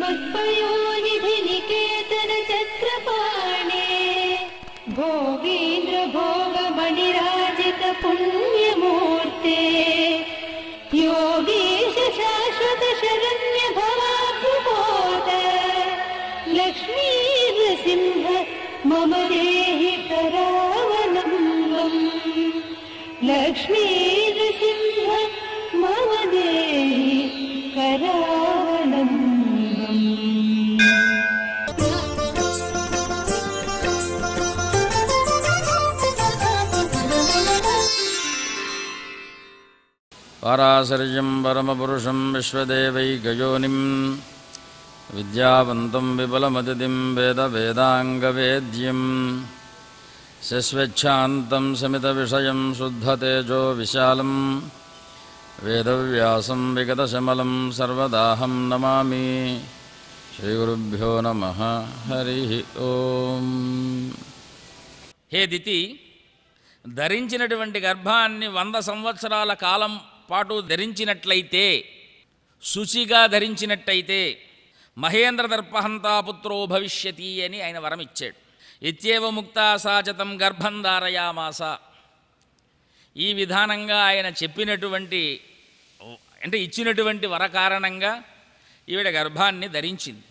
पुण्योत्पयोनिधि निकेतन चक्रपाणे भोगीन्द्र भोगमणिराजित पुण्यमूर्ते योगीश शाश्वत शरण्य भवाभुबोध लक्ष्मी नृसिंह मम देहि करावलम्बम् लक्ष्मी नृसिंह मम देहि करावलम्बम् పారాశర్యం పరమపురుషం విశ్వదేవైకయోనిం విద్యావంతం విపులమతిథిం వేదవేదాంగవేద్యం శశ్వచ్ఛాంతం శమితవిషయం శుద్ధతేజో విశాలం వేదవ్యాసం విగతశమలం సర్వదాహం నమామి శ్రీగురుభ్యో నమ హరి ఓం హే దితి ధరించినటువంటి గర్భాన్ని వంద సంవత్సరాల కాలం పాటు ధరించినట్లయితే శుచిగా ధరించినట్టయితే మహేంద్ర దర్పహంతా పుత్రో భవిష్యతి అని ఆయన వరం ఇచ్చాడు ఇత్యేవ ముక్తా సాచతం గర్భం ధారయామాస ఈ విధానంగా ఆయన చెప్పినటువంటి అంటే ఇచ్చినటువంటి వర కారణంగా ఈవిడ గర్భాన్ని ధరించింది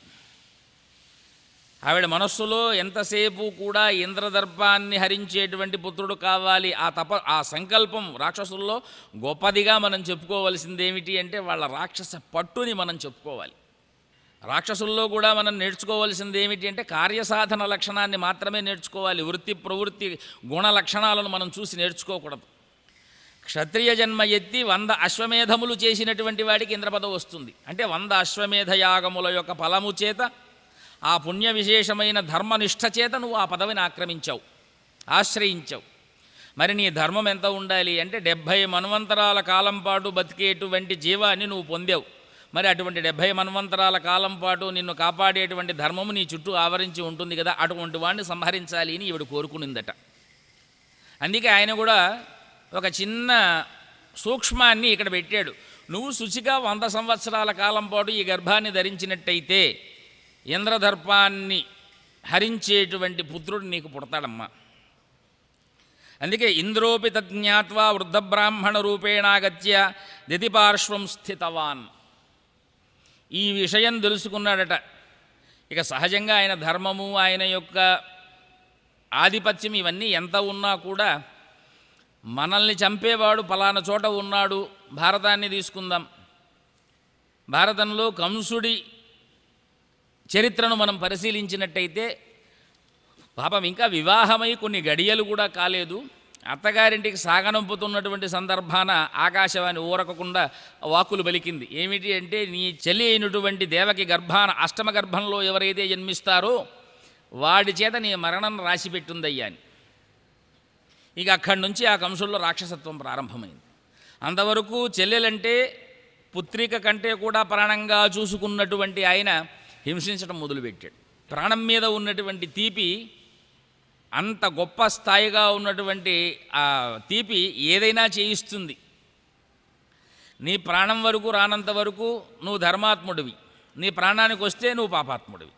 ఆవిడ మనస్సులో ఎంతసేపు కూడా ఇంద్రదర్పాన్ని హరించేటువంటి పుత్రుడు కావాలి ఆ తప ఆ సంకల్పం రాక్షసుల్లో గొప్పదిగా మనం చెప్పుకోవలసింది ఏమిటి అంటే వాళ్ళ రాక్షస పట్టుని మనం చెప్పుకోవాలి రాక్షసుల్లో కూడా మనం నేర్చుకోవాల్సింది ఏమిటి అంటే కార్యసాధన లక్షణాన్ని మాత్రమే నేర్చుకోవాలి వృత్తి ప్రవృత్తి గుణ లక్షణాలను మనం చూసి నేర్చుకోకూడదు క్షత్రియ జన్మ ఎత్తి వంద అశ్వమేధములు చేసినటువంటి వాడికి ఇంద్రపదవి వస్తుంది అంటే వంద అశ్వమేధ యాగముల యొక్క ఫలము చేత ఆ పుణ్య విశేషమైన ధర్మనిష్ట చేత నువ్వు ఆ పదవిని ఆక్రమించావు ఆశ్రయించావు మరి నీ ధర్మం ఎంత ఉండాలి అంటే డెబ్భై మన్వంతరాల కాలం పాటు బతికేటువంటి జీవాన్ని నువ్వు పొందావు మరి అటువంటి డెబ్భై మన్వంతరాల కాలం పాటు నిన్ను కాపాడేటువంటి ధర్మము నీ చుట్టూ ఆవరించి ఉంటుంది కదా అటువంటి వాడిని సంహరించాలి అని ఈవిడ కోరుకునిందట అందుకే ఆయన కూడా ఒక చిన్న సూక్ష్మాన్ని ఇక్కడ పెట్టాడు నువ్వు శుచిగా వంద సంవత్సరాల కాలం పాటు ఈ గర్భాన్ని ధరించినట్టయితే ఇంద్రదర్పాన్ని హరించేటువంటి పుత్రుడు నీకు పుడతాడమ్మా అందుకే ఇంద్రోపి తజ్ఞాత్వా వృద్ధబ్రాహ్మణ రూపేణాగత్య దితిపార్శ్వం స్థితవాన్ ఈ విషయం తెలుసుకున్నాడట ఇక సహజంగా ఆయన ధర్మము ఆయన యొక్క ఆధిపత్యం ఇవన్నీ ఎంత ఉన్నా కూడా మనల్ని చంపేవాడు పలానా చోట ఉన్నాడు భారతాన్ని తీసుకుందాం భారతంలో కంసుడి చరిత్రను మనం పరిశీలించినట్టయితే పాపం ఇంకా వివాహమై కొన్ని గడియలు కూడా కాలేదు అత్తగారింటికి సాగనంపుతున్నటువంటి సందర్భాన ఆకాశవాణి ఊరకకుండా వాక్కులు పలికింది ఏమిటి అంటే నీ చెల్లి అయినటువంటి దేవకి గర్భాన అష్టమ గర్భంలో ఎవరైతే జన్మిస్తారో వాడి చేత నీ మరణం రాసిపెట్టుందయ్యా అని ఇక అక్కడి నుంచి ఆ కంసుల్లో రాక్షసత్వం ప్రారంభమైంది అంతవరకు చెల్లెలంటే పుత్రిక కంటే కూడా ప్రాణంగా చూసుకున్నటువంటి ఆయన హింసించడం మొదలుపెట్టాడు ప్రాణం మీద ఉన్నటువంటి తీపి అంత గొప్ప స్థాయిగా ఉన్నటువంటి ఆ తీపి ఏదైనా చేయిస్తుంది నీ ప్రాణం వరకు రానంత వరకు నువ్వు ధర్మాత్ముడివి నీ ప్రాణానికి వస్తే నువ్వు పాపాత్ముడివి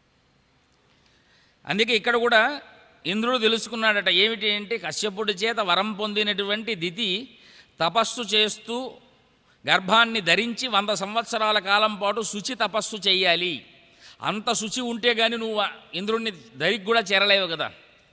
అందుకే ఇక్కడ కూడా ఇంద్రుడు తెలుసుకున్నాడట ఏమిటి అంటే కశ్యపుడి చేత వరం పొందినటువంటి దితి తపస్సు చేస్తూ గర్భాన్ని ధరించి వంద సంవత్సరాల కాలం పాటు శుచి తపస్సు చేయాలి అంత శుచి ఉంటే కానీ నువ్వు ఆ ఇంద్రుడిని దరికి కూడా చేరలేవు కదా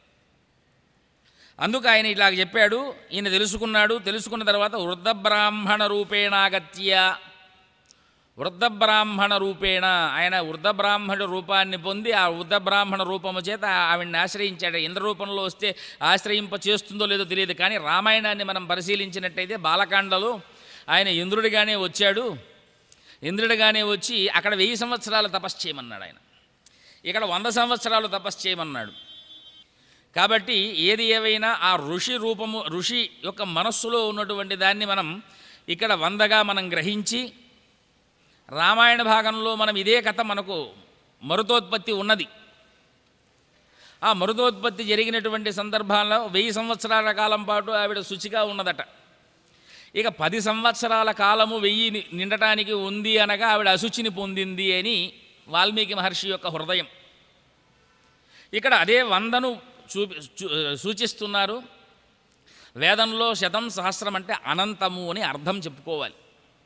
అందుకు ఆయన ఇలాగ చెప్పాడు ఈయన తెలుసుకున్నాడు తెలుసుకున్న తర్వాత వృద్ధ బ్రాహ్మణ రూపేణాగత్య వృద్ధ బ్రాహ్మణ రూపేణ ఆయన వృద్ధ బ్రాహ్మణ రూపాన్ని పొంది ఆ వృద్ధ బ్రాహ్మణ రూపము చేత ఆవిడ్ని ఆశ్రయించాడు ఇంద్ర రూపంలో వస్తే ఆశ్రయింప చేస్తుందో లేదో తెలియదు కానీ రామాయణాన్ని మనం పరిశీలించినట్టయితే బాలకాండలో ఆయన ఇంద్రుడిగానే వచ్చాడు ఇంద్రుడిగానే వచ్చి అక్కడ వెయ్యి సంవత్సరాలు తపస్సు చేయమన్నాడు ఆయన ఇక్కడ వంద సంవత్సరాలు తపస్సు చేయమన్నాడు కాబట్టి ఏది ఏవైనా ఆ ఋషి రూపము ఋషి యొక్క మనస్సులో ఉన్నటువంటి దాన్ని మనం ఇక్కడ వందగా మనం గ్రహించి రామాయణ భాగంలో మనం ఇదే కథ మనకు మరుతోత్పత్తి ఉన్నది ఆ మరుతోత్పత్తి జరిగినటువంటి సందర్భాల్లో వెయ్యి సంవత్సరాల కాలం పాటు ఆవిడ శుచిగా ఉన్నదట ఇక పది సంవత్సరాల కాలము వెయ్యి ని- నిండటానికి ఉంది అనగా ఆవిడ అశుచిని పొందింది అని వాల్మీకి మహర్షి యొక్క హృదయం ఇక్కడ అదే వందను చూపి చూ- సూచిస్తున్నారు వేదంలో శతం సహస్రం అంటే అనంతము అని అర్థం చెప్పుకోవాలి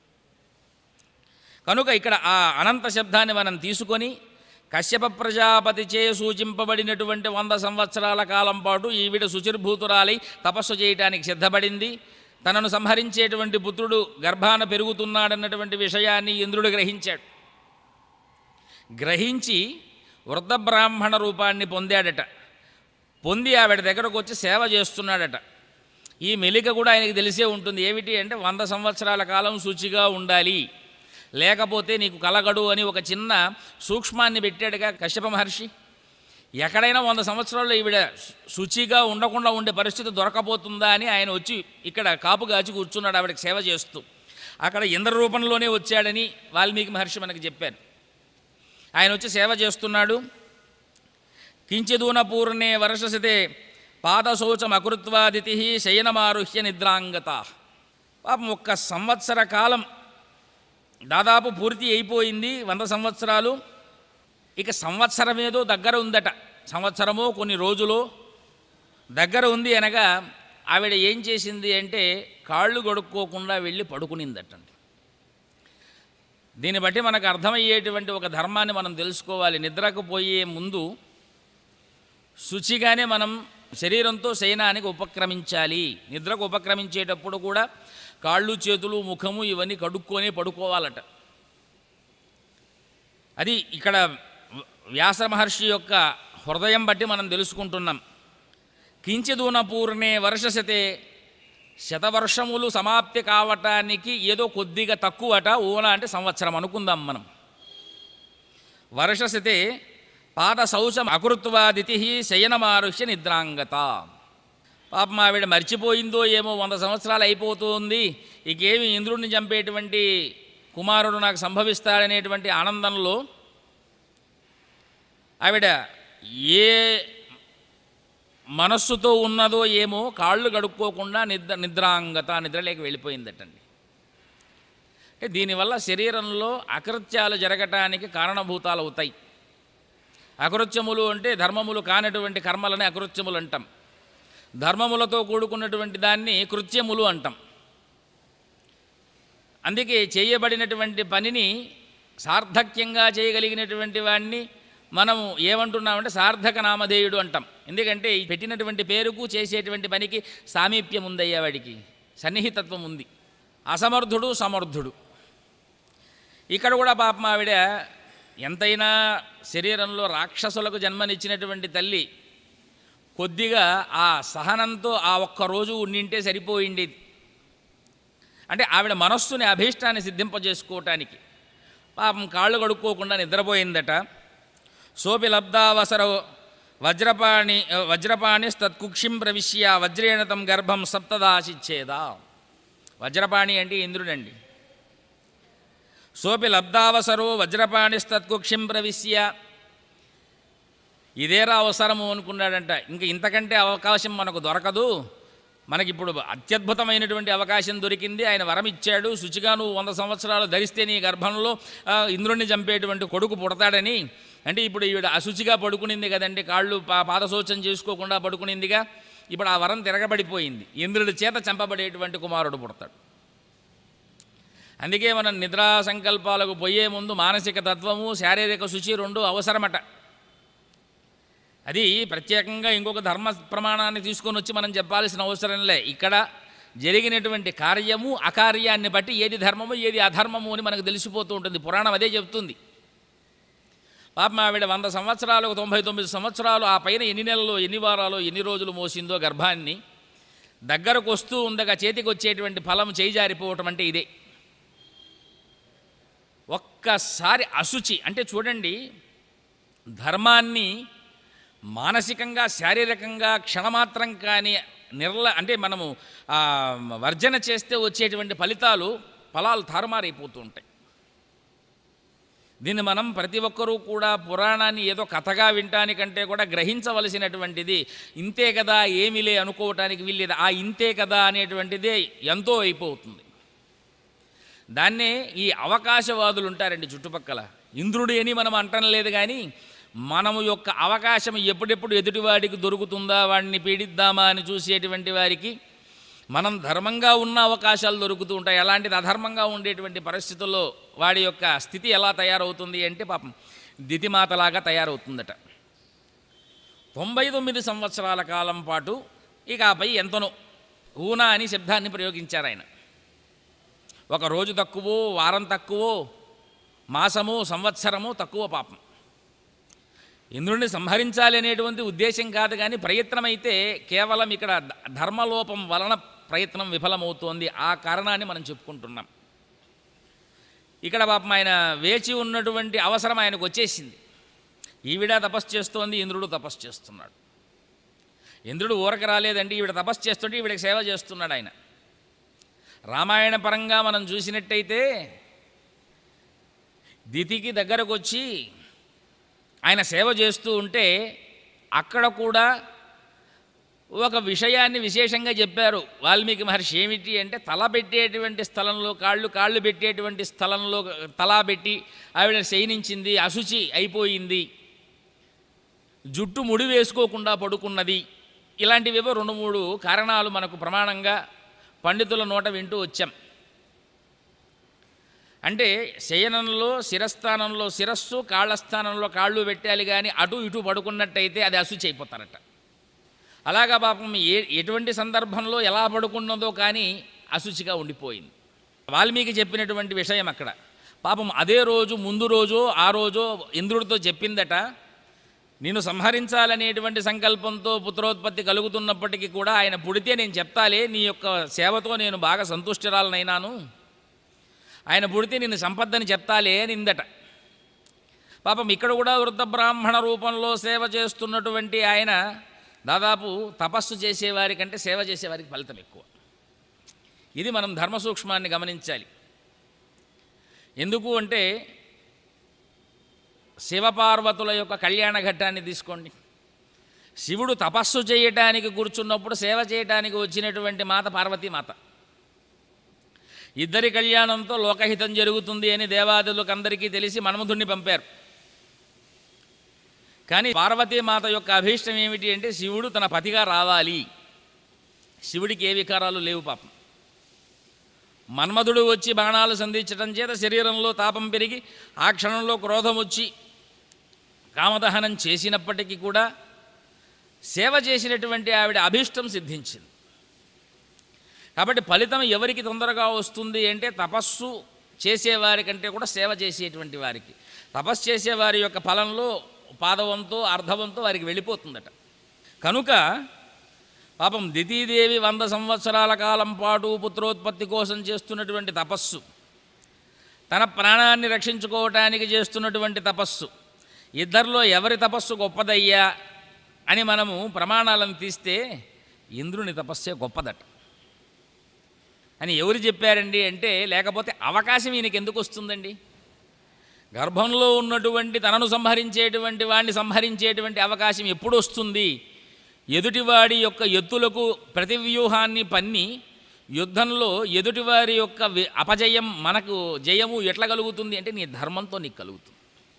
కనుక ఇక్కడ ఆ అనంత శబ్దాన్ని మనం తీసుకొని కశ్యప ప్రజాపతి చే సూచింపబడినటువంటి వంద సంవత్సరాల కాలం పాటు ఈవిడ శుచిర్భూతురాలై తపస్సు చేయటానికి సిద్ధపడింది తనను సంహరించేటువంటి పుత్రుడు గర్భాన పెరుగుతున్నాడన్నటువంటి విషయాన్ని ఇంద్రుడు గ్రహించాడు గ్రహించి వృద్ధ బ్రాహ్మణ రూపాన్ని పొందాడట పొంది ఆవిడ దగ్గరకు వచ్చి సేవ చేస్తున్నాడట ఈ మెలిక కూడా ఆయనకి తెలిసే ఉంటుంది ఏమిటి అంటే వంద సంవత్సరాల కాలం శుచిగా ఉండాలి లేకపోతే నీకు కలగడు అని ఒక చిన్న సూక్ష్మాన్ని పెట్టాడుగా కశ్యప మహర్షి ఎక్కడైనా వంద సంవత్సరాల్లో ఈవిడ శు- శుచిగా ఉండకుండా ఉండే పరిస్థితి దొరకపోతుందా అని ఆయన వచ్చి ఇక్కడ కాపు కాచి కూర్చున్నాడు ఆవిడకి సేవ చేస్తూ అక్కడ ఇంద్ర రూపంలోనే వచ్చాడని వాల్మీకి మహర్షి మనకి చెప్పారు ఆయన వచ్చి సేవ చేస్తున్నాడు కించిదూన పూర్ణే వర్షసితే పాదశౌచం అకృత్వాదితి శయనమారుహ్య నిద్రాంగత పాపం ఒక్క సంవత్సర కాలం దాదాపు పూర్తి అయిపోయింది వంద సంవత్సరాలు ఇక సంవత్సరం ఏదో దగ్గర ఉందట సంవత్సరమో కొన్ని రోజులో దగ్గర ఉంది అనగా ఆవిడ ఏం చేసింది అంటే కాళ్ళు గడుక్కోకుండా వెళ్ళి పడుకునిందటండి దీన్ని బట్టి మనకు అర్థమయ్యేటువంటి ఒక ధర్మాన్ని మనం తెలుసుకోవాలి నిద్రకు పోయే ముందు శుచిగానే మనం శరీరంతో శయనానికి ఉపక్రమించాలి నిద్రకు ఉపక్రమించేటప్పుడు కూడా కాళ్ళు చేతులు ముఖము ఇవన్నీ కడుక్కొని పడుకోవాలట అది ఇక్కడ వ్యాస మహర్షి యొక్క హృదయం బట్టి మనం తెలుసుకుంటున్నాం కించిదూన పూర్ణే వర్షశతే శతవర్షములు సమాప్తి కావటానికి ఏదో కొద్దిగా తక్కువట ఊన అంటే సంవత్సరం అనుకుందాం మనం వర్షశతే పాద శౌచం అకృత్వాదితి శయనమారుష్య నిద్రాంగత పాపం ఆవిడ మర్చిపోయిందో ఏమో వంద సంవత్సరాలు అయిపోతుంది ఇకేమి ఇంద్రుడిని చంపేటువంటి కుమారుడు నాకు సంభవిస్తాడనేటువంటి ఆనందంలో ఆవిడ ఏ మనస్సుతో ఉన్నదో ఏమో కాళ్ళు గడుక్కోకుండా నిద్ర నిద్రాంగత నిద్రలేక వెళ్ళిపోయిందటండి అంటే దీనివల్ల శరీరంలో అకృత్యాలు జరగటానికి కారణభూతాలు అవుతాయి అకృత్యములు అంటే ధర్మములు కానటువంటి కర్మలని అకృత్యములు అంటాం ధర్మములతో కూడుకున్నటువంటి దాన్ని కృత్యములు అంటాం అందుకే చేయబడినటువంటి పనిని సార్థక్యంగా చేయగలిగినటువంటి వాడిని మనం ఏమంటున్నామంటే సార్థక నామధేయుడు అంటాం ఎందుకంటే ఈ పెట్టినటువంటి పేరుకు చేసేటువంటి పనికి సామీప్యం ఉందయ్యా వాడికి సన్నిహితత్వం ఉంది అసమర్థుడు సమర్థుడు ఇక్కడ కూడా పాపం ఆవిడ ఎంతైనా శరీరంలో రాక్షసులకు జన్మనిచ్చినటువంటి తల్లి కొద్దిగా ఆ సహనంతో ఆ ఒక్క రోజు ఉండింటే సరిపోయిండేది అంటే ఆవిడ మనస్సుని అభీష్టాన్ని సిద్ధింపజేసుకోవటానికి పాపం కాళ్ళు కడుక్కోకుండా నిద్రపోయిందట సోపి లబ్ధావసర వజ్రపాణి వజ్రపాణి తత్కుక్షిం ప్రవిశ్య వజ్రేణ తం గర్భం సప్తదాశిచ్చేదా వజ్రపాణి అంటే ఇంద్రుడండి సోపి లబ్ధావసరో వజ్రపాణిస్తత్కుక్షిం ప్రవిశ్య ఇదేరా అవసరము అనుకున్నాడంట ఇంక ఇంతకంటే అవకాశం మనకు దొరకదు మనకిప్పుడు అత్యద్భుతమైనటువంటి అవకాశం దొరికింది ఆయన వరం ఇచ్చాడు శుచిగా నువ్వు వంద సంవత్సరాలు ధరిస్తే నీ గర్భంలో ఆ, ఇంద్రుణ్ణి చంపేటువంటి కొడుకు పుడతాడని అంటే ఇప్పుడు ఈవిడ అశుచిగా పడుకునింది కదండి కాళ్ళు పా పాదశోచం చేసుకోకుండా పడుకునిందిగా ఇప్పుడు ఆ వరం తిరగబడిపోయింది ఇంద్రుడి చేత చంపబడేటువంటి కుమారుడు పుడతాడు అందుకే మనం నిద్రా సంకల్పాలకు పోయే ముందు మానసిక తత్వము శారీరక శుచి రెండు అవసరమట అది ప్రత్యేకంగా ఇంకొక ధర్మ ప్రమాణాన్ని తీసుకొని వచ్చి మనం చెప్పాల్సిన అవసరంలే ఇక్కడ జరిగినటువంటి కార్యము అకార్యాన్ని బట్టి ఏది ధర్మము ఏది అధర్మము అని మనకు తెలిసిపోతూ ఉంటుంది పురాణం అదే చెప్తుంది పాపం ఆవిడ వంద సంవత్సరాలు తొంభై తొమ్మిది సంవత్సరాలు ఆ పైన ఎన్ని నెలలు ఎన్ని వారాలు ఎన్ని రోజులు మోసిందో గర్భాన్ని దగ్గరకు వస్తూ ఉండగా చేతికి వచ్చేటువంటి ఫలం చేయిజారిపోవటం అంటే ఇదే ఒక్కసారి అశుచి అంటే చూడండి ధర్మాన్ని మానసికంగా శారీరకంగా క్షణమాత్రం కానీ నిర్ల అంటే మనము ఆ, వర్జన చేస్తే వచ్చేటువంటి ఫలితాలు ఫలాలు తారుమారైపోతూ ఉంటాయి దీన్ని మనం ప్రతి ఒక్కరూ కూడా పురాణాన్ని ఏదో కథగా వినటానికంటే కూడా గ్రహించవలసినటువంటిది ఇంతే కదా ఏమిలే అనుకోవటానికి వీల్లేదు ఆ ఇంతే కదా అనేటువంటిదే ఎంతో అయిపోతుంది దాన్నే ఈ అవకాశవాదులు ఉంటారండి చుట్టుపక్కల ఇంద్రుడు అని మనం అంటం లేదు కానీ మనము యొక్క అవకాశం ఎప్పుడెప్పుడు ఎదుటివాడికి దొరుకుతుందా వాడిని పీడిద్దామా అని చూసేటువంటి వారికి మనం ధర్మంగా ఉన్న అవకాశాలు దొరుకుతూ ఉంటాయి అలాంటిది అధర్మంగా ఉండేటువంటి పరిస్థితుల్లో వాడి యొక్క స్థితి ఎలా తయారవుతుంది అంటే పాపం దితిమాతలాగా తయారవుతుందట తొంభై తొమ్మిది సంవత్సరాల కాలం పాటు ఇక ఆపై ఎంతనో ఊనా అని శబ్దాన్ని ప్రయోగించారు ఆయన ఒక రోజు తక్కువో వారం తక్కువో మాసము సంవత్సరము తక్కువ పాపం ఇంద్రుడిని సంహరించాలి అనేటువంటి ఉద్దేశం కాదు కానీ ప్రయత్నం అయితే కేవలం ఇక్కడ ధ- ధర్మలోపం వలన ప్రయత్నం విఫలమవుతోంది ఆ కారణాన్ని మనం చెప్పుకుంటున్నాం ఇక్కడ పాపం ఆయన వేచి ఉన్నటువంటి అవసరం ఆయనకు వచ్చేసింది ఈవిడ తపస్సు చేస్తోంది ఇంద్రుడు తపస్సు చేస్తున్నాడు ఇంద్రుడు ఊరక రాలేదండి ఈవిడ తపస్సు చేస్తుంటే ఈవిడకి సేవ చేస్తున్నాడు ఆయన రామాయణ పరంగా మనం చూసినట్టయితే దితికి దగ్గరకు వచ్చి ఆయన సేవ చేస్తూ ఉంటే అక్కడ కూడా ఒక విషయాన్ని విశేషంగా చెప్పారు వాల్మీకి మహర్షి ఏమిటి అంటే తల పెట్టేటువంటి స్థలంలో కాళ్ళు కాళ్ళు పెట్టేటువంటి స్థలంలో తలా పెట్టి ఆవిడ శయనించింది అశుచి అయిపోయింది జుట్టు ముడి వేసుకోకుండా పడుకున్నది ఇలాంటివేవో రెండు మూడు కారణాలు మనకు ప్రమాణంగా పండితుల నోట వింటూ వచ్చాం అంటే శయనంలో శిరస్థానంలో శిరస్సు కాళ్ళ స్థానంలో కాళ్ళు పెట్టాలి కానీ అటు ఇటు పడుకున్నట్టయితే అది అశుచి అయిపోతారట అలాగా పాపం ఏ ఎటువంటి సందర్భంలో ఎలా పడుకున్నదో కానీ అశుచిగా ఉండిపోయింది వాల్మీకి చెప్పినటువంటి విషయం అక్కడ పాపం అదే రోజు ముందు రోజు ఆ రోజు ఇంద్రుడితో చెప్పిందట నేను సంహరించాలనేటువంటి సంకల్పంతో పుత్రోత్పత్తి కలుగుతున్నప్పటికీ కూడా ఆయన పుడితే నేను చెప్తాలే నీ యొక్క సేవతో నేను బాగా సంతుష్టిరాలనైనాను ఆయన పుడితే నిన్ను సంపద్దని చెప్తాలే నిందట పాపం ఇక్కడ కూడా వృద్ధ బ్రాహ్మణ రూపంలో సేవ చేస్తున్నటువంటి ఆయన దాదాపు తపస్సు చేసేవారి కంటే సేవ చేసేవారికి ఫలితం ఎక్కువ ఇది మనం ధర్మ సూక్ష్మాన్ని గమనించాలి ఎందుకు అంటే శివపార్వతుల యొక్క కళ్యాణ ఘట్టాన్ని తీసుకోండి శివుడు తపస్సు చేయటానికి కూర్చున్నప్పుడు సేవ చేయటానికి వచ్చినటువంటి మాత పార్వతీమాత ఇద్దరి కళ్యాణంతో లోకహితం జరుగుతుంది అని దేవాదులకు అందరికీ తెలిసి మన్మధుణ్ణి పంపారు కానీ పార్వతీమాత యొక్క అభీష్టం ఏమిటి అంటే శివుడు తన పతిగా రావాలి శివుడికి ఏ వికారాలు లేవు పాపం మన్మధుడు వచ్చి బాణాలు సంధించడం చేత శరీరంలో తాపం పెరిగి ఆ క్షణంలో క్రోధం వచ్చి కామదహనం చేసినప్పటికీ కూడా సేవ చేసినటువంటి ఆవిడ అభీష్టం సిద్ధించింది కాబట్టి ఫలితం ఎవరికి తొందరగా వస్తుంది అంటే తపస్సు చేసేవారి కంటే కూడా సేవ చేసేటువంటి వారికి తపస్సు చేసేవారి యొక్క ఫలంలో పాదవంతో అర్ధవంతో వారికి వెళ్ళిపోతుందట కనుక పాపం దితీదేవి వంద సంవత్సరాల కాలం పాటు పుత్రోత్పత్తి కోసం చేస్తున్నటువంటి తపస్సు తన ప్రాణాన్ని రక్షించుకోవటానికి చేస్తున్నటువంటి తపస్సు ఇద్దరిలో ఎవరి తపస్సు గొప్పదయ్యా అని మనము ప్రమాణాలను తీస్తే ఇంద్రుని తపస్సే గొప్పదట అని ఎవరు చెప్పారండి అంటే లేకపోతే అవకాశం ఈయనకి ఎందుకు వస్తుందండి గర్భంలో ఉన్నటువంటి తనను సంహరించేటువంటి వాడిని సంహరించేటువంటి అవకాశం ఎప్పుడు వస్తుంది ఎదుటివాడి యొక్క ఎత్తులకు ప్రతివ్యూహాన్ని పన్ని యుద్ధంలో ఎదుటివారి యొక్క వి- అపజయం మనకు జయము ఎట్లా కలుగుతుంది అంటే నీ ధర్మంతో నీకు కలుగుతుంది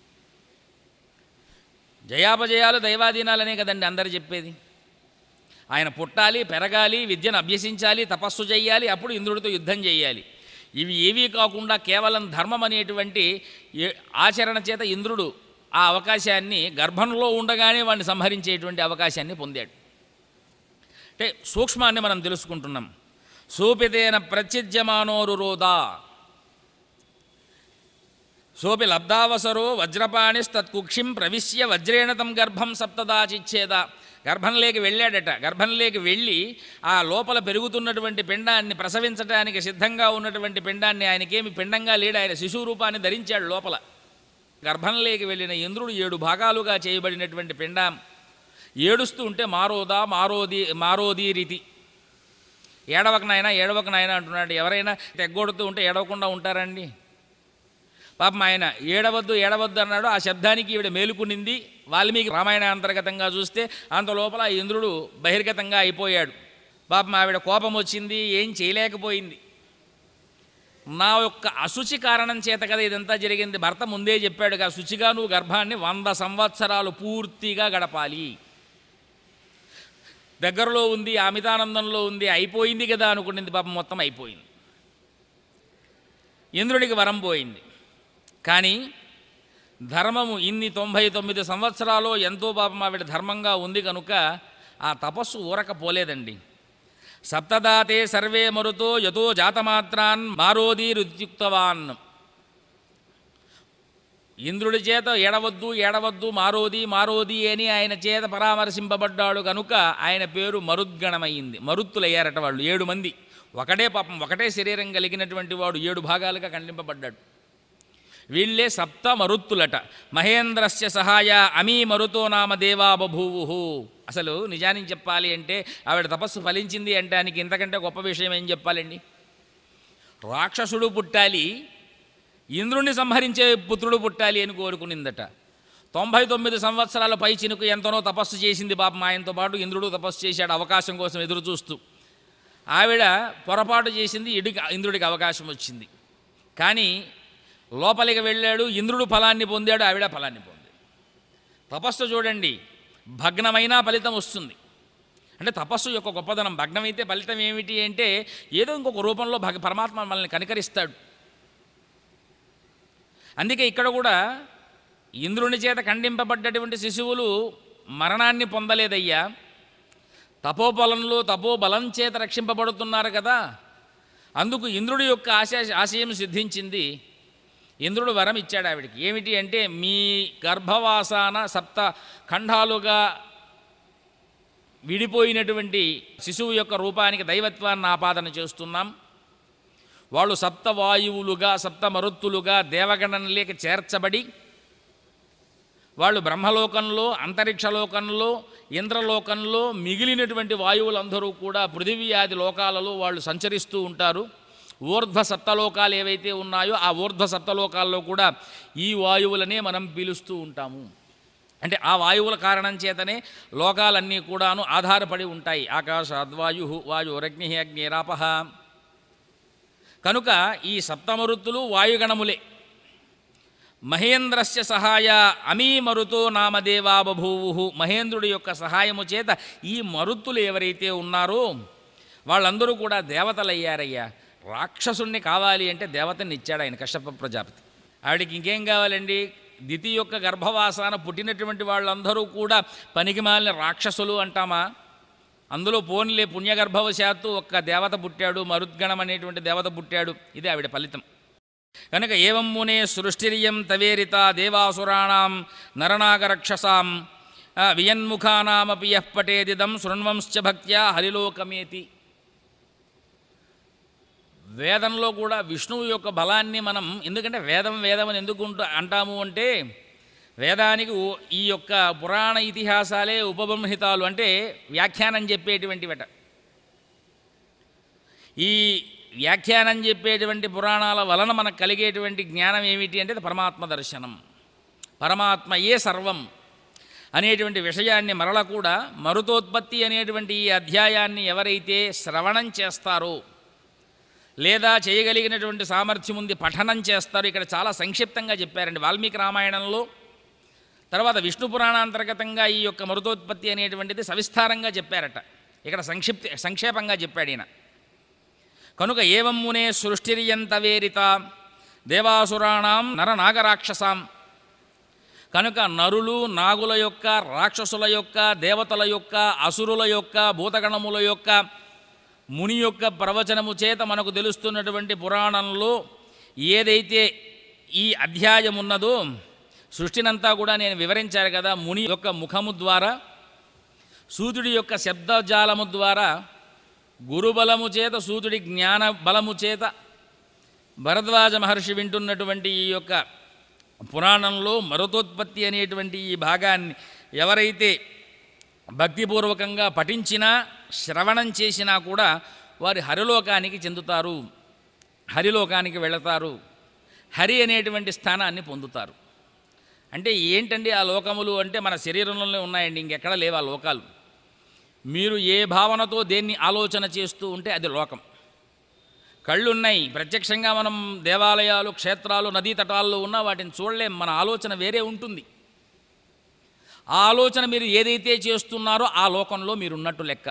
జయాపజయాలు దైవాధీనాలనే కదండి అందరు చెప్పేది ఆయన పుట్టాలి పెరగాలి విద్యను అభ్యసించాలి తపస్సు చేయాలి అప్పుడు ఇంద్రుడితో యుద్ధం చేయాలి ఇవి ఏవీ కాకుండా కేవలం ధర్మం అనేటువంటి ఏ- ఆచరణ చేత ఇంద్రుడు ఆ అవకాశాన్ని గర్భంలో ఉండగానే వాడిని సంహరించేటువంటి అవకాశాన్ని పొందాడు అంటే సూక్ష్మాన్ని మనం తెలుసుకుంటున్నాం సోపితేన ప్రత్యజ్యమానోరు రోదా సోపి లబ్ధావసరో వజ్రపాణిస్తత్కుక్షిం ప్రవిశ్య వజ్రేణ తం గర్భం సప్తదాచిచ్చేద గర్భంలోకి వెళ్ళాడట గర్భంలోకి వెళ్ళి ఆ లోపల పెరుగుతున్నటువంటి పిండాన్ని ప్రసవించడానికి సిద్ధంగా ఉన్నటువంటి పిండాన్ని ఆయనకేమి పిండంగా లేడు ఆయన శిశువు రూపాన్ని ధరించాడు లోపల గర్భంలోకి వెళ్ళిన ఇంద్రుడు ఏడు భాగాలుగా చేయబడినటువంటి పిండం ఏడుస్తూ ఉంటే మారోదా మారోది మారోదీ రీతి ఏడవక నాయన ఏడవక నాయన అంటున్నాడు ఎవరైనా తెగ్గొడుతూ ఉంటే ఏడవకుండా ఉంటారండి పాపం ఆయన ఏడవద్దు ఏడవద్దు అన్నాడు ఆ శబ్దానికి ఈవిడ మేలుకునింది వాల్మీకి రామాయణ అంతర్గతంగా చూస్తే అంత లోపల ఆ ఇంద్రుడు బహిర్గతంగా అయిపోయాడు పాపం ఆవిడ కోపం వచ్చింది ఏం చేయలేకపోయింది నా యొక్క అశుచి కారణం చేత కదా ఇదంతా జరిగింది భర్త ముందే చెప్పాడుగా శుచిగా నువ్వు గర్భాన్ని వంద సంవత్సరాలు పూర్తిగా గడపాలి దగ్గరలో ఉంది అమితానందంలో ఉంది అయిపోయింది కదా అనుకున్నది పాపం మొత్తం అయిపోయింది ఇంద్రుడికి వరం పోయింది కానీ ధర్మము ఇన్ని తొంభై తొమ్మిది సంవత్సరాలు ఎంతో పాపం ఆవిడ ధర్మంగా ఉంది కనుక ఆ తపస్సు ఊరకపోలేదండి సప్తదాతే సర్వే మరుతో యతో జాతమాత్రాన్ మారోదీరుద్యుక్తవాన్ ఇంద్రుడి చేత ఏడవద్దు ఏడవద్దు మారోది మారోది అని ఆయన చేత పరామర్శింపబడ్డాడు కనుక ఆయన పేరు మరుద్గణమైంది మరుత్తులయ్యారట వాళ్ళు ఏడు మంది ఒకటే పాపం ఒకటే శరీరం కలిగినటువంటి వాడు ఏడు భాగాలుగా ఖండింపబడ్డాడు వీళ్ళే సప్త మరుత్తులట మహేంద్రస్య సహాయ అమీ మరుతో నామ దేవా బభూవు అసలు నిజానికి చెప్పాలి అంటే ఆవిడ తపస్సు ఫలించింది అంటానికి ఇంతకంటే గొప్ప విషయం ఏం చెప్పాలండి రాక్షసుడు పుట్టాలి ఇంద్రుణ్ణి సంహరించే పుత్రుడు పుట్టాలి అని కోరుకునిందట తొంభై తొమ్మిది సంవత్సరాల పై చినుకు ఎంతనో తపస్సు చేసింది పాపం ఆయనతో పాటు ఇంద్రుడు తపస్సు చేశాడు అవకాశం కోసం ఎదురు చూస్తూ ఆవిడ పొరపాటు చేసింది ఇడికి ఇంద్రుడికి అవకాశం వచ్చింది కానీ లోపలికి వెళ్ళాడు ఇంద్రుడు ఫలాన్ని పొందాడు ఆవిడ ఫలాన్ని పొంది తపస్సు చూడండి భగ్నమైన ఫలితం వస్తుంది అంటే తపస్సు యొక్క గొప్పదనం భగ్నమైతే ఫలితం ఏమిటి అంటే ఏదో ఇంకొక రూపంలో భగ పరమాత్మ మనల్ని కనికరిస్తాడు అందుకే ఇక్కడ కూడా ఇంద్రుని చేత ఖండింపబడ్డటువంటి శిశువులు మరణాన్ని పొందలేదయ్యా తపోబలంలో తపోబలం చేత రక్షింపబడుతున్నారు కదా అందుకు ఇంద్రుడి యొక్క ఆశ ఆశయం సిద్ధించింది ఇంద్రుడు వరం ఇచ్చాడు ఆవిడికి ఏమిటి అంటే మీ గర్భవాసాన సప్త ఖండాలుగా విడిపోయినటువంటి శిశువు యొక్క రూపానికి దైవత్వాన్ని ఆపాదన చేస్తున్నాం వాళ్ళు సప్తవాయువులుగా సప్త మరుత్తులుగా దేవగణనలేక చేర్చబడి వాళ్ళు బ్రహ్మలోకంలో అంతరిక్షలోకంలో ఇంద్రలోకంలో మిగిలినటువంటి వాయువులందరూ కూడా పృథివీ ఆది లోకాలలో వాళ్ళు సంచరిస్తూ ఉంటారు ఊర్ధ్వ సప్తలోకాలు ఏవైతే ఉన్నాయో ఆ ఊర్ధ్వ సప్తలోకాల్లో కూడా ఈ వాయువులనే మనం పీలుస్తూ ఉంటాము అంటే ఆ వాయువుల కారణం చేతనే లోకాలన్నీ కూడాను ఆధారపడి ఉంటాయి ఆకాశాద్వాయు వాయురగ్ని అగ్నిరాపహ కనుక ఈ సప్తమరుత్తులు వాయుగణములే మహేంద్రస్య సహాయ అమీ మరుతో నామదేవా బభూవు మహేంద్రుడి యొక్క సహాయము చేత ఈ మరుత్తులు ఎవరైతే ఉన్నారో వాళ్ళందరూ కూడా దేవతలయ్యారయ్యా రాక్షసుణ్ణి కావాలి అంటే దేవతని ఇచ్చాడు ఆయన కశ్యప ప్రజాపతి ఆవిడికి ఇంకేం కావాలండి దితి యొక్క గర్భవాసాన పుట్టినటువంటి వాళ్ళందరూ కూడా పనికిమాలిన రాక్షసులు అంటామా అందులో పోన్లే పుణ్యగర్భవశాత్తు ఒక్క దేవత పుట్టాడు మరుద్గణం అనేటువంటి దేవత పుట్టాడు ఇది ఆవిడ ఫలితం కనుక ఏవం మునే సృష్టిరియం తవేరిత దేవాసురాణం నరనాగరక్షసాం ఆ, వియన్ముఖానామపి యః పటేదిదం శృణ్వంశ్చ భక్త్యా హరిలోకమేతి వేదంలో కూడా విష్ణువు యొక్క బలాన్ని మనం ఎందుకంటే వేదం వేదం అని ఎందుకు ఉంట- అంటాము అంటే వేదానికి ఓ- ఈ యొక్క పురాణ ఇతిహాసాలే ఉపబ్రహ్మితాలు అంటే వ్యాఖ్యానం చెప్పేటువంటివట ఈ వ్యాఖ్యానం చెప్పేటువంటి పురాణాల వలన మనకు కలిగేటువంటి జ్ఞానం ఏమిటి అంటే అది పరమాత్మ దర్శనం పరమాత్మయే సర్వం అనేటువంటి విషయాన్ని మరల కూడా మరుతోత్పత్తి అనేటువంటి ఈ అధ్యాయాన్ని ఎవరైతే శ్రవణం చేస్తారో లేదా చేయగలిగినటువంటి సామర్థ్యం ఉంది పఠనం చేస్తారు ఇక్కడ చాలా సంక్షిప్తంగా చెప్పారండి వాల్మీకి రామాయణంలో తర్వాత విష్ణు పురాణాంతర్గతంగా ఈ యొక్క మరుతోత్పత్తి అనేటువంటిది సవిస్తారంగా చెప్పారట ఇక్కడ సంక్షిప్త సంక్షేపంగా చెప్పాడు ఈయన కనుక ఏవం మునే సృష్టిర్యంతవేరిత దేవాసురాణం నరనాగరాక్షసాం కనుక నరులు నాగుల యొక్క రాక్షసుల యొక్క దేవతల యొక్క అసురుల యొక్క భూతగణముల యొక్క ముని యొక్క ప్రవచనము చేత మనకు తెలుస్తున్నటువంటి పురాణంలో ఏదైతే ఈ అధ్యాయం ఉన్నదో సృష్టినంతా కూడా నేను వివరించాను కదా ముని యొక్క ముఖము ద్వారా సూర్యుడి యొక్క శబ్దజాలము ద్వారా గురుబలము చేత సూతుడి జ్ఞాన బలము చేత భరద్వాజ మహర్షి వింటున్నటువంటి ఈ యొక్క పురాణంలో మరుతోత్పత్తి అనేటువంటి ఈ భాగాన్ని ఎవరైతే భక్తిపూర్వకంగా పఠించినా శ్రవణం చేసినా కూడా వారి హరిలోకానికి చెందుతారు హరిలోకానికి వెళతారు హరి అనేటువంటి స్థానాన్ని పొందుతారు అంటే ఏంటండి ఆ లోకములు అంటే మన శరీరంలోనే ఉన్నాయండి ఇంకెక్కడ లేవు ఆ లోకాలు మీరు ఏ భావనతో దేన్ని ఆలోచన చేస్తూ ఉంటే అది లోకం కళ్ళున్నాయి ప్రత్యక్షంగా మనం దేవాలయాలు క్షేత్రాలు నదీ తటాల్లో ఉన్న వాటిని చూడలేం మన ఆలోచన వేరే ఉంటుంది ఆ ఆలోచన మీరు ఏదైతే చేస్తున్నారో ఆ లోకంలో మీరు ఉన్నట్టు లెక్క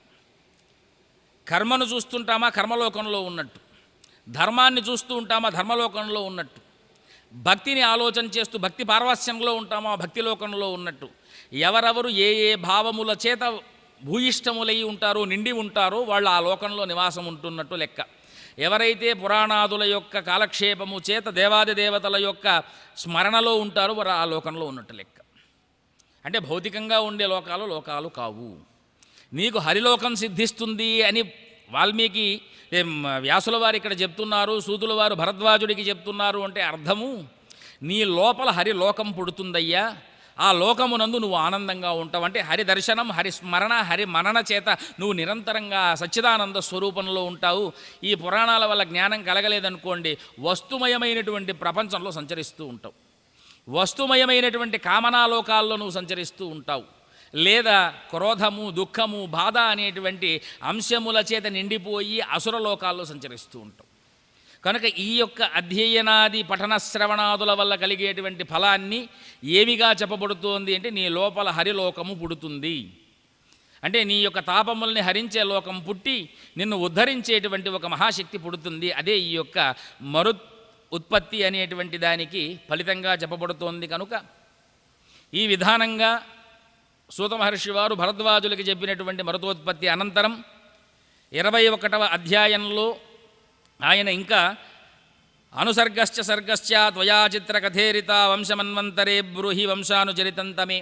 కర్మను చూస్తుంటామా కర్మలోకంలో ఉన్నట్టు ధర్మాన్ని చూస్తూ ఉంటామా ధర్మలోకంలో ఉన్నట్టు భక్తిని ఆలోచన చేస్తూ భక్తి పార్వస్యంలో ఉంటామా భక్తి లోకంలో ఉన్నట్టు ఎవరెవరు ఏ ఏ భావముల చేత భూయిష్టములై ఉంటారో నిండి ఉంటారో వాళ్ళు ఆ లోకంలో నివాసం ఉంటున్నట్టు లెక్క ఎవరైతే పురాణాదుల యొక్క కాలక్షేపము చేత దేవాది దేవతల యొక్క స్మరణలో ఉంటారో వారు ఆ లోకంలో ఉన్నట్టు లెక్క అంటే భౌతికంగా ఉండే లోకాలు లోకాలు కావు నీకు హరిలోకం సిద్ధిస్తుంది అని వాల్మీకి ఏం, వ్యాసుల వారు ఇక్కడ చెప్తున్నారు సూతుల వారు భరద్వాజుడికి చెప్తున్నారు అంటే అర్థము నీ లోపల హరి లోకం పుడుతుందయ్యా ఆ లోకమునందు నువ్వు ఆనందంగా ఉంటావు అంటే హరి దర్శనం హరి స్మరణ హరి మనన చేత నువ్వు నిరంతరంగా సచ్చిదానంద స్వరూపంలో ఉంటావు ఈ పురాణాల వల్ల జ్ఞానం కలగలేదనుకోండి వస్తుమయమైనటువంటి ప్రపంచంలో సంచరిస్తూ ఉంటావు వస్తుమయమైనటువంటి కామనాలోకాల్లో నువ్వు సంచరిస్తూ ఉంటావు లేదా క్రోధము దుఃఖము బాధ అనేటువంటి అంశముల చేత నిండిపోయి అసుర లోకాల్లో సంచరిస్తూ ఉంటావు కనుక ఈ యొక్క అధ్యయనాది పఠన శ్రవణాదుల వల్ల కలిగేటువంటి ఫలాన్ని ఏమిగా చెప్పబడుతోంది అంటే నీ లోపల హరిలోకము పుడుతుంది అంటే నీ యొక్క తాపముల్ని హరించే లోకం పుట్టి నిన్ను ఉద్ధరించేటువంటి ఒక మహాశక్తి పుడుతుంది అదే ఈ యొక్క మరు ఉత్పత్తి అనేటువంటి దానికి ఫలితంగా చెప్పబడుతోంది కనుక ఈ విధానంగా సూత మహర్షి వారు భరద్వాజులకి చెప్పినటువంటి మరుతోత్పత్తి అనంతరం ఇరవై ఒకటవ అధ్యాయంలో ఆయన ఇంకా అనుసర్గశ్చ సర్గశ్చ త్వయా చిత్రకథేరిత వంశమన్వంతరే బ్రూహి వంశానుచరితంతమే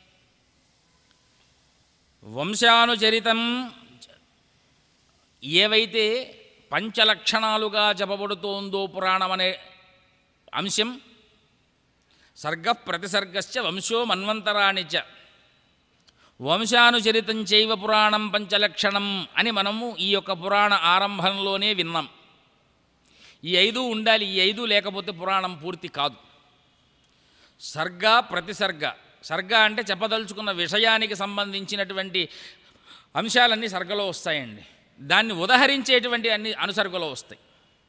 వంశానుచరితం ఏవైతే పంచలక్షణాలుగా చెప్పబడుతోందో పురాణం అనే అంశం సర్గ ప్రతిసర్గశ్చ వంశో మన్వంతరాణి చ వంశానుచరితం చైవ పురాణం పంచలక్షణం అని మనము ఈ యొక్క పురాణ ఆరంభంలోనే విన్నాం ఈ ఐదు ఉండాలి ఈ ఐదు లేకపోతే పురాణం పూర్తి కాదు సర్గ ప్రతిసర్గ సర్గ అంటే చెప్పదలుచుకున్న విషయానికి సంబంధించినటువంటి అంశాలన్నీ సర్గలో వస్తాయండి దాన్ని ఉదహరించేటువంటి అన్ని అనుసర్గలో వస్తాయి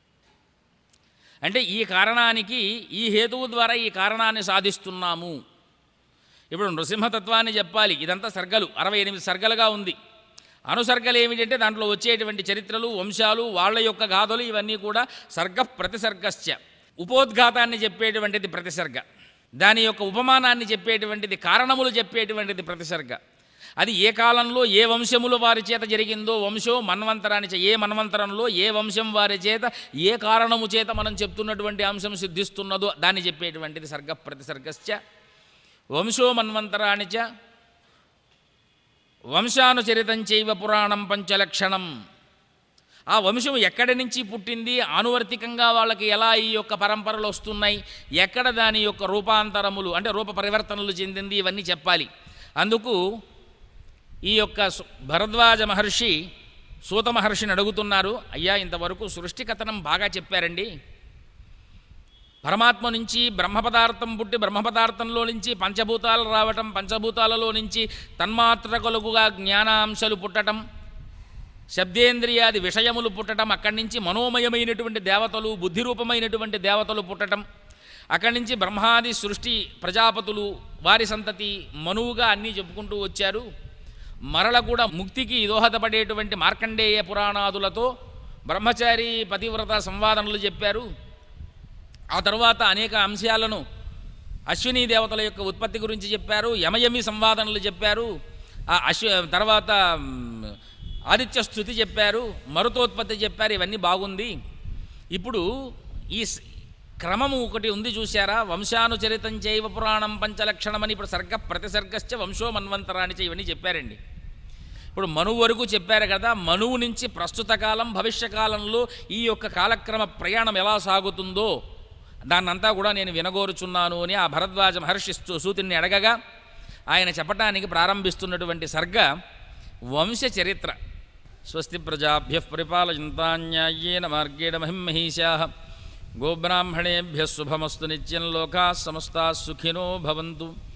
అంటే ఈ కారణానికి ఈ హేతువు ద్వారా ఈ కారణాన్ని సాధిస్తున్నాము ఇప్పుడు నృసింహతత్వాన్ని చెప్పాలి ఇదంతా సర్గలు అరవై ఎనిమిది సర్గలుగా ఉంది అనుసర్గలు ఏమిటంటే దాంట్లో వచ్చేటువంటి చరిత్రలు వంశాలు వాళ్ళ యొక్క గాథలు ఇవన్నీ కూడా సర్గ ప్రతిసర్గశ్చ ఉపోద్ఘాతాన్ని చెప్పేటువంటిది ప్రతిసర్గ దాని యొక్క ఉపమానాన్ని చెప్పేటువంటిది కారణములు చెప్పేటువంటిది ప్రతిసర్గ అది ఏ కాలంలో ఏ వంశముల వారి చేత జరిగిందో వంశో మన్వంతరాన్ని చే- ఏ మన్వంతరంలో ఏ వంశం వారి చేత ఏ కారణము చేత మనం చెప్తున్నటువంటి అంశం సిద్ధిస్తున్నదో దాన్ని చెప్పేటువంటిది సర్గ ప్రతిసర్గశ్చ వంశో మన్వంతరాణి చ వంశానుచరితం చైవ పురాణం పంచలక్షణం ఆ వంశం ఎక్కడి నుంచి పుట్టింది ఆనువర్తికంగా వాళ్ళకి ఎలా ఈ యొక్క పరంపరలు వస్తున్నాయి ఎక్కడ దాని యొక్క రూపాంతరములు అంటే రూప పరివర్తనలు చెందింది ఇవన్నీ చెప్పాలి అందుకు ఈ యొక్క సు- భరద్వాజ మహర్షి సూత మహర్షిని అడుగుతున్నారు అయ్యా ఇంతవరకు సృష్టి కథనం బాగా చెప్పారండి పరమాత్మ నుంచి బ్రహ్మ పదార్థం పుట్టి బ్రహ్మ పదార్థంలో నుంచి పంచభూతాలు రావటం పంచభూతాలలో నుంచి తన్మాత్రకులుగా జ్ఞానాంశాలు పుట్టటం శబ్దేంద్రియాది విషయములు పుట్టటం అక్కడి నుంచి మనోమయమైనటువంటి దేవతలు బుద్ధిరూపమైనటువంటి దేవతలు పుట్టటం అక్కడి నుంచి బ్రహ్మాది సృష్టి ప్రజాపతులు వారి సంతతి మనువుగా అన్నీ చెప్పుకుంటూ వచ్చారు మరల కూడా ముక్తికి దోహదపడేటువంటి మార్కండేయ పురాణాదులతో బ్రహ్మచారి పతివ్రత సంవాదనలు చెప్పారు ఆ తర్వాత అనేక అంశాలను అశ్విని దేవతల యొక్క ఉత్పత్తి గురించి చెప్పారు యమయమి సంవాదనలు చెప్పారు ఆ అశ్వ తర్వాత మ్, ఆదిత్య స్థుతి చెప్పారు మరుతోత్పత్తి చెప్పారు ఇవన్నీ బాగుంది ఇప్పుడు ఈ స్- క్రమము ఒకటి ఉంది చూశారా వంశానుచరితం చైవ పురాణం పంచలక్షణమని ఇప్పుడు సర్గ ప్రతిసర్గశ్చ వంశో మన్వంతరాన్ని చ ఇవన్నీ చెప్పారండి ఇప్పుడు మనువు వరకు చెప్పారు కదా మనువు నుంచి ప్రస్తుత కాలం భవిష్యకాలంలో ఈ యొక్క కాలక్రమ ప్రయాణం ఎలా సాగుతుందో దాన్నంతా కూడా నేను వినగోరుచున్నాను అని ఆ భరద్వాజ మహర్షి స్తు- సూతుని అడగగా ఆయన చెప్పటానికి ప్రారంభిస్తున్నటువంటి సర్గ వంశ చరిత్ర స్వస్తి ప్రజాభ్య పరిపాలయంతాన్యాయేన మార్గేణ మహిమహీశా గోబ్రాహ్మణేభ్య శుభమస్తు నిత్యం లోకా సమస్తా సుఖినో భవంతు